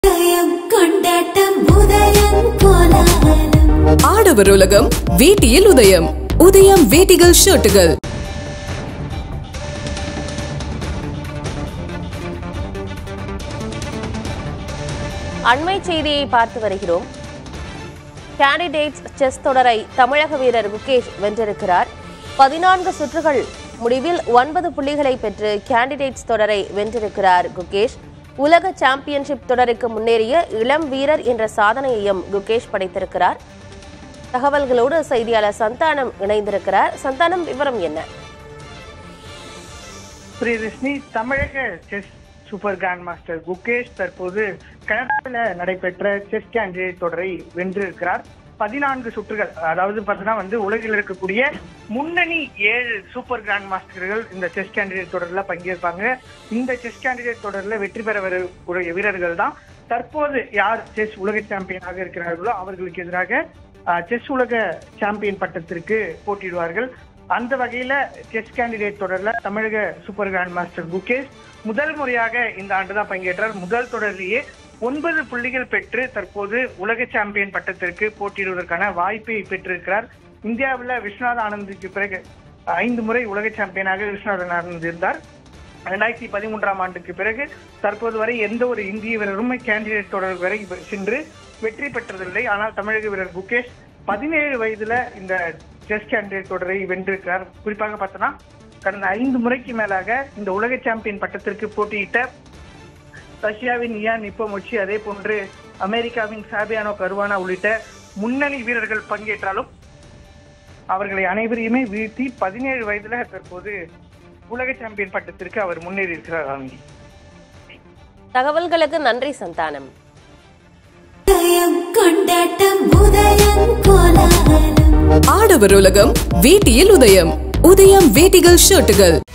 உதயம் கொண்டாட்டம் உதயம் கோலாகலம் ஆடவர் உலகம் வேட்டியில் உதயம் உதயம் வேட்டிகள் ஷர்ட்டுகள் அண்மை செய்தியை பார்த்து வருகிறோம் கேண்டிடேட்ஸ் செஸ் தொடரை தமிழக வீரர் குகேஷ் வென்றிருக்கிறார் பதினான்கு சுற்றுகள் முடிவில் ஒன்பது புள்ளிகளை பெற்று கேண்டிடேட்ஸ் தொடரை வென்றிருக்கிறார் குகேஷ் உலக சாம்பியன்ஷிப் தொடருக்கு முன்னேறிய இளம் வீரர் என்ற சாதனையையும் குகேஷ் படைத்திருக்கிறார் தகவல்களோடு செய்தியாளர் சந்தானம் இணைந்திருக்கிறார் சந்தானம் விவரம் என்ன பிரியதர்ஷினி தமிழக chess super grandmaster Gukesh தற்போது கனடாவில் நடைபெற்ற செஸ் கேண்டிடேட் தொடரை வென்றிருக்கிறார் பதினான்கு சுற்றுகள் அதாவது பார்த்தீங்கன்னா வந்து உலகில் இருக்கக்கூடிய முன்னணி ஏழு சூப்பர் கிராண்ட் மாஸ்டர்கள் இந்த செஸ் கேண்டிடேட் தொடரில் பங்கேற்பாங்க இந்த செஸ் கேண்டிடேட் தொடரில் வெற்றி பெற வரக்கூடிய வீரர்கள் தான் தற்போது யார் செஸ் உலக சாம்பியனாக இருக்கிறார்களோ அவர்களுக்கு எதிராக அஹ், செஸ் உலக சாம்பியன் பட்டத்திற்கு போட்டியிடுவார்கள் அந்த வகையில செஸ் கேண்டிடேட் தொடர்ல தமிழக சூப்பர் கிராண்ட் மாஸ்டர் குகேஷ் முதல் முறையாக இந்த ஆண்டு தான் பங்கேற்றார் முதல் தொடரிலேயே ஒன்பது புள்ளிகள் பெற்று தற்போது உலக சாம்பியன் பட்டத்திற்கு போட்டியிடுவதற்கான வாய்ப்பை பெற்றிருக்கிறார் இந்தியாவில் விஸ்வநாத் ஆனந்துக்கு பிறகு ஐந்து முறை உலக சாம்பியனாக விஸ்வநாதன் ஆனந்த் இருந்தார் ரெண்டாயிரத்தி பதிமூன்றாம் ஆண்டுக்கு பிறகு தற்போது வரை எந்த ஒரு இந்திய வீரரும் கேண்டிடேட் தொடர் வரை சென்று வெற்றி பெற்றதில்லை ஆனால் தமிழக வீரர் குகேஷ் பதினேழு வயதுல இந்த செஸ் கேண்டிடேட் தொடரை வென்றிருக்கிறார் குறிப்பாக பார்த்தோன்னா கடந்த ஐந்து முறைக்கு மேலாக இந்த உலக சாம்பியன் பட்டத்திற்கு போட்டியிட்ட ரஷ்யாவின் இயான் நிப்போமொச்சி அதே போன்று அமெரிக்காவின் சாபியானோ கருவானா உள்ளிட்ட முன்னணி வீரர்கள் பங்கேற்றாலும் அவர்களை அனைவரையுமே வீழ்த்தி பதினேழு வயதுல தற்போது உலக சாம்பியன் பட்டத்திற்கு அவர் முன்னேறி இருக்கிறார் ஆனந்தி தகவல்களுக்கு நன்றி சந்தானம் உதயம் கொண்டாட்டம் உதயம் கோலாகலம் ஆடவர் உலகம் வேட்டியில் உதயம் உதயம் வேட்டிகள் ஷர்ட்டுகள்